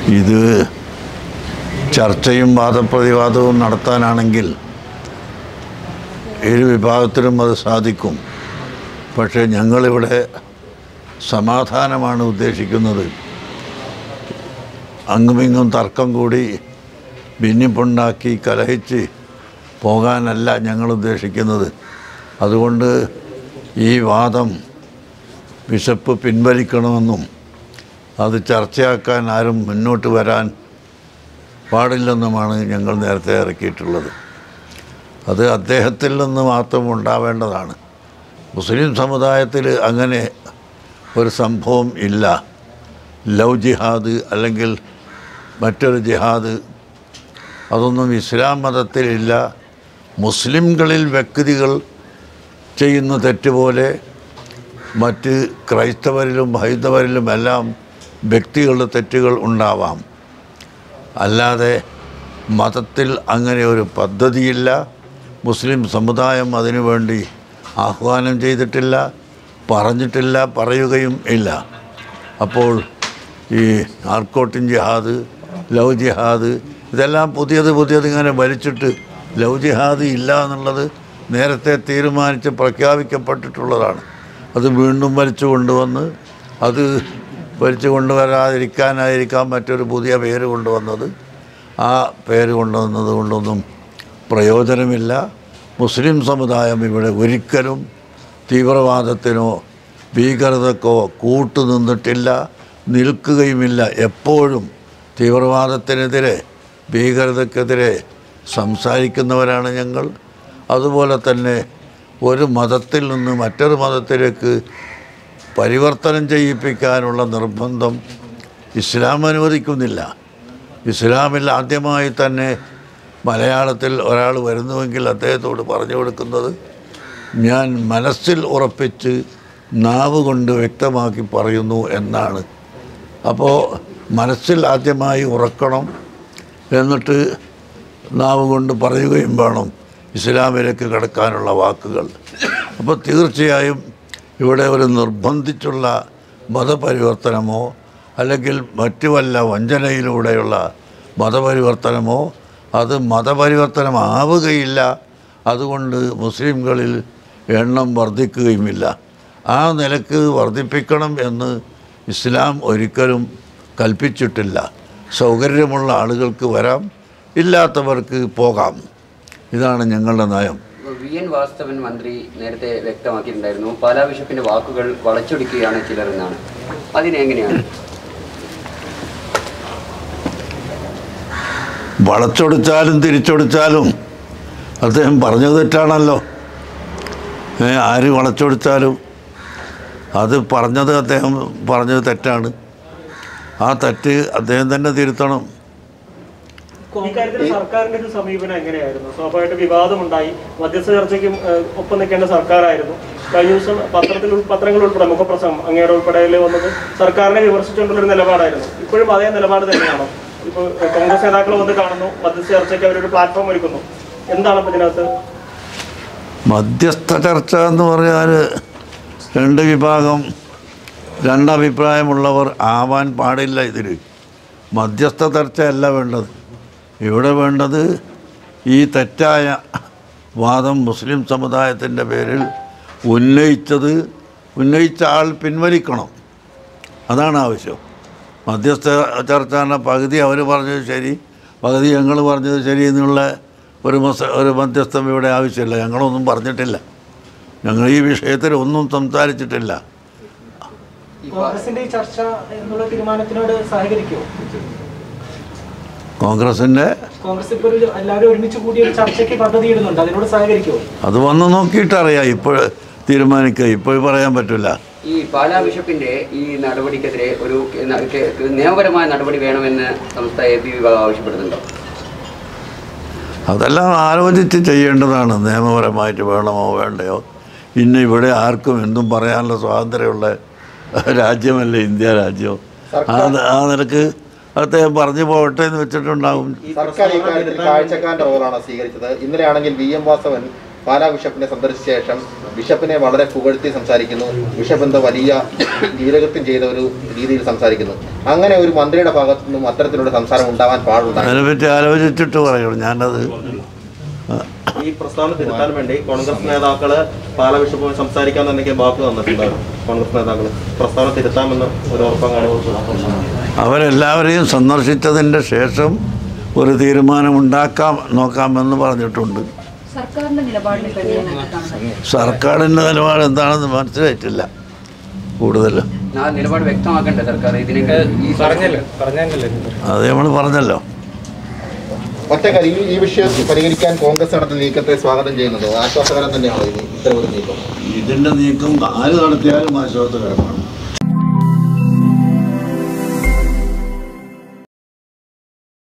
ഇത് ചർച്ചയും വാദപ്രതിവാദവും നടത്താനാണെങ്കിൽ ഇരു വിഭാഗത്തിലും അത് സാധിക്കും പക്ഷേ ഞങ്ങളിവിടെ സമാധാനമാണ് ഉദ്ദേശിക്കുന്നത് അങ്ങുമിങ്ങും തർക്കം കൂടി ഭിന്നിപ്പുണ്ടാക്കി കലഹിച്ച് പോകാനല്ല ഞങ്ങൾ ഉദ്ദേശിക്കുന്നത് അതുകൊണ്ട് ഈ വാദം ബിഷപ്പ് പിൻവലിക്കണമെന്നും അത് ചർച്ചയാക്കാൻ ആരും മുന്നോട്ട് വരാൻ പാടില്ലെന്നുമാണ് ഞങ്ങൾ നേരത്തെ ഇറക്കിയിട്ടുള്ളത് അത് അദ്ദേഹത്തിൽ നിന്ന് മാത്രം ഉണ്ടാവേണ്ടതാണ് മുസ്ലിം സമുദായത്തിൽ അങ്ങനെ ഒരു സംഭവം ഇല്ല ലവ് ജിഹാദ് അല്ലെങ്കിൽ മറ്റൊരു ജിഹാദ് അതൊന്നും ഇസ്ലാം മതത്തിലില്ല മുസ്ലിംകളിൽ വ്യക്തികൾ ചെയ്യുന്ന തെറ്റുപോലെ മറ്റ് ക്രൈസ്തവരിലും ഹൈന്ദവരിലും എല്ലാം വ്യക്തികളുടെ തെറ്റുകൾ ഉണ്ടാവാം അല്ലാതെ മതത്തിൽ അങ്ങനെ ഒരു പദ്ധതിയില്ല മുസ്ലിം സമുദായം അതിനുവേണ്ടി ആഹ്വാനം ചെയ്തിട്ടില്ല പറഞ്ഞിട്ടില്ല പറയുകയും ഇല്ല അപ്പോൾ ഈ ആർക്കോട്ടിൻ ജിഹാദ് ലവ് ജിഹാദ് ഇതെല്ലാം പുതിയത് പുതിയത് ഇങ്ങനെ വലിച്ചിട്ട് ലവ് ജിഹാദ് ഇല്ല എന്നുള്ളത് നേരത്തെ തീരുമാനിച്ച് പ്രഖ്യാപിക്കപ്പെട്ടിട്ടുള്ളതാണ് അത് വീണ്ടും വലിച്ചു കൊണ്ടുവന്ന് അത് വലിച്ചു കൊണ്ടുവരാതിരിക്കാനായിരിക്കാം മറ്റൊരു പുതിയ പേര് കൊണ്ടുവന്നത് ആ പേര് കൊണ്ടുവന്നത് കൊണ്ടൊന്നും പ്രയോജനമില്ല മുസ്ലിം സമുദായം ഇവിടെ ഒരിക്കലും തീവ്രവാദത്തിനോ ഭീകരതക്കോ കൂട്ടുനിന്നിട്ടില്ല നിൽക്കുകയുമില്ല എപ്പോഴും തീവ്രവാദത്തിനെതിരെ ഭീകരതക്കെതിരെ സംസാരിക്കുന്നവരാണ് ഞങ്ങൾ അതുപോലെ തന്നെ ഒരു മതത്തിൽ നിന്ന് മറ്റൊരു മതത്തിലേക്ക് പരിവർത്തനം ചെയ്യിപ്പിക്കാനുള്ള നിർബന്ധം ഇസ്ലാം അനുവദിക്കുന്നില്ല ഇസ്ലാമിൽ ആദ്യമായി തന്നെ മലയാളത്തിൽ ഒരാൾ വരുന്നുവെങ്കിൽ അദ്ദേഹത്തോട് പറഞ്ഞു കൊടുക്കുന്നത് ഞാൻ മനസ്സിൽ ഉറപ്പിച്ച് നാവ് കൊണ്ട് വ്യക്തമാക്കി പറയുന്നു എന്നാണ് അപ്പോൾ മനസ്സിൽ ആദ്യമായി ഉറക്കണം എന്നിട്ട് നാവ് കൊണ്ട് പറയുകയും വേണം ഇസ്ലാമിലേക്ക് കടക്കാനുള്ള വാക്കുകൾ അപ്പോൾ തീർച്ചയായും ഇവിടെ ഒരു നിർബന്ധിച്ചുള്ള മതപരിവർത്തനമോ അല്ലെങ്കിൽ മറ്റു വല്ല വഞ്ചനയിലൂടെയുള്ള മതപരിവർത്തനമോ അത് മതപരിവർത്തനമാവുകയില്ല അതുകൊണ്ട് മുസ്ലിംകളിൽ എണ്ണം വർദ്ധിക്കുകയുമില്ല ആ നിലക്ക് വർദ്ധിപ്പിക്കണം എന്ന് ഇസ്ലാം ഒരിക്കലും കൽപ്പിച്ചിട്ടില്ല സൗകര്യമുള്ള ആളുകൾക്ക് വരാം ഇല്ലാത്തവർക്ക് പോകാം ഇതാണ് ഞങ്ങളുടെ നയം വി എൻ വാസ്തവൻ മന്ത്രി നേരത്തെ വ്യക്തമാക്കിയിട്ടുണ്ടായിരുന്നു പാലാ ബിഷപ്പിന്റെ വാക്കുകൾ വളച്ചൊടിക്കുകയാണ് ചിലരെന്നാണ് അതിനെങ്ങനെയാണ് വളച്ചൊടിച്ചാലും തിരിച്ചൊടിച്ചാലും അദ്ദേഹം പറഞ്ഞത് തെറ്റാണല്ലോ ഏ, ആര് വളച്ചൊടിച്ചാലും അത് പറഞ്ഞത് അദ്ദേഹം പറഞ്ഞത് തെറ്റാണ് ആ തെറ്റ് അദ്ദേഹം തന്നെ തിരുത്തണം ഈ കാര്യത്തിൽ സർക്കാരിന്റെ ഒരു സമീപനം എങ്ങനെയായിരുന്നു സ്വാഭാവികമായിട്ട് വിവാദമുണ്ടായി മധ്യസ്ഥ ചർച്ചയ്ക്കും ഏഹ്, ഒപ്പം നിൽക്കേണ്ട സർക്കാരായിരുന്നു കഴിഞ്ഞ ദിവസം പത്രത്തിൽ ഉൾ- പത്രങ്ങൾ ഉൾപ്പെടെ മുഖപ്രസംഗം അങ്ങയുടെ ഉൾപ്പെടെ വന്നത് സർക്കാരിനെ വിമർശിച്ചുകൊണ്ടുള്ള ഒരു നിലപാടായിരുന്നു ഇപ്പോഴും അതേ നിലപാട് തന്നെയാണോ ഇപ്പോൾ ഏഹ്, കോൺഗ്രസ് നേതാക്കൾ വന്ന് കാണുന്നു മധ്യസ്ഥ ചർച്ചയ്ക്ക് അവരൊരു പ്ലാറ്റ്ഫോം ഒരുക്കുന്നു എന്താണ് ഇപ്പൊ ഇതിനകത്ത് മധ്യസ്ഥ ചർച്ച എന്ന് പറഞ്ഞാൽ രണ്ട് വിഭാഗം രണ്ടഭിപ്രായമുള്ളവർ ആവാൻ പാടില്ല ഇതിൽ മധ്യസ്ഥ ചർച്ചയല്ല വേണ്ടത് ഇവിടെ വേണ്ടത് ഈ തെറ്റായ വാദം മുസ്ലിം സമുദായത്തിൻ്റെ പേരിൽ ഉന്നയിച്ചത് ഉന്നയിച്ച ആൾ പിൻവലിക്കണം അതാണ് ആവശ്യം മധ്യസ്ഥ ചർച്ച എന്ന പകുതി അവർ പറഞ്ഞത് ശരി പകുതി ഞങ്ങൾ പറഞ്ഞത് ശരി എന്നുള്ള ഒരു മസ ഒരു മധ്യസ്ഥം ഇവിടെ ആവശ്യമില്ല ഞങ്ങളൊന്നും പറഞ്ഞിട്ടില്ല ഞങ്ങൾ ഈ വിഷയത്തിൽ ഒന്നും സംസാരിച്ചിട്ടില്ല കോൺഗ്രസിന്റെ ഈ ചർച്ച എന്നുള്ള തീരുമാനത്തിനോട് സഹകരിക്കുമോ കോൺഗ്രസിൻ്റെ കോൺഗ്രസ് ഇപ്പോൾ ഒരു എല്ലാവരും ഒരുമിച്ച് കൂടി ഒരു ചർച്ചയ്ക്ക് പദ്ധതി ഇടുന്നുണ്ട് അതിനോട് സഹകരിക്കുമോ അത് വന്ന് നോക്കിയിട്ടറിയാം ഇപ്പോൾ തീരുമാനിക്കുക ഇപ്പോൾ പറയാൻ പറ്റില്ല ഈ പാലാ ബിഷപ്പിന്റെ ഈ നടപടിക്കെതിരെ ഒരു ന- കെ- നിയമപരമായ നടപടി വേണമെന്ന് സംസ്ഥ എ പി വിഭാഗം ആവശ്യപ്പെടുന്നുണ്ടോ അതെല്ലാം ആലോചിച്ച് ചെയ്യേണ്ടതാണ് നിയമപരമായിട്ട് വേണമോ വേണ്ടയോ ഇന്ന് ഇവിടെ ആർക്കും എന്തും പറയാനുള്ള സ്വാതന്ത്ര്യമുള്ള രാജ്യമല്ലേ ഇന്ത്യ രാജ്യം ആ ആ നിലക്ക് അദ്ദേഹം പറഞ്ഞു പോകട്ടെ എന്ന് വെച്ചിട്ടുണ്ടാകും സർക്കാർ ഇക്കാര്യത്തിൽ കാഴ്ചക്കാരന്റെ റോളാണ് സ്വീകരിച്ചത് ഇന്നലെ ആണെങ്കിൽ വി എം വാസവൻ പാലാ ബിഷപ്പിനെ സന്ദർശിച്ച ശേഷം ബിഷപ്പിനെ വളരെ പുകഴ്ത്തി സംസാരിക്കുന്നു ബിഷപ്പ് എന്തോ വലിയ വീരകൃത്യം ചെയ്ത ഒരു രീതിയിൽ സംസാരിക്കുന്നു അങ്ങനെ ഒരു മന്ത്രിയുടെ ഭാഗത്തു നിന്നും അത്തരത്തിലുള്ള സംസാരം ഉണ്ടാവാൻ പാടുണ്ടായി അതിനെപ്പറ്റി ആലോചിച്ചിട്ട് പറയണം ഞാനത് ഈ പ്രസ്താവന തിരുത്താൻ വേണ്ടി കോൺഗ്രസ് നേതാക്കള് പാലാ ബിഷപ്പുമായി സംസാരിക്കാമെന്നൊക്കെ വാക്ക് തന്നിട്ടുണ്ടായിരുന്നു കോൺഗ്രസ് നേതാക്കള് പ്രസ്താവന തിരുത്താമെന്ന് ഒരു ഉറപ്പങ്ങാണ് അവരെല്ലാവരെയും സന്ദർശിച്ചതിൻ്റെ ശേഷം ഒരു തീരുമാനമുണ്ടാക്കാം നോക്കാമെന്ന് പറഞ്ഞിട്ടുണ്ട് സർക്കാരിന്റെ നിലപാടിനെ പറ്റി എങ്ങനെ കാണുന്നു സർക്കാരിൻ്റെ നിലപാട് എന്താണെന്ന് മനസ്സിലായിട്ടില്ല കൂടുതലും ആ നിലപാട് വ്യക്തമാക്കണ്ടേ സർക്കാർ ഇതിനൊക്കെ ഈ പറഞ്ഞല്ലോ അത് നമ്മൾ പറഞ്ഞല്ലോ ഒറ്റ കാര്യം ഈ- ഈ വിഷയം പരിഹരിക്കാൻ കോൺഗ്രസ് നടത്തുന്ന നീക്കത്തെ സ്വാഗതം ചെയ്യുന്നത് ആശ്വാസകരം തന്നെയാണോ ഇത് ഇത്തരം ഒരു നീക്കം ഇതിൻ്റെ നീക്കം ആര് നടത്തിയാലും ആശ്വാസകരമാണ്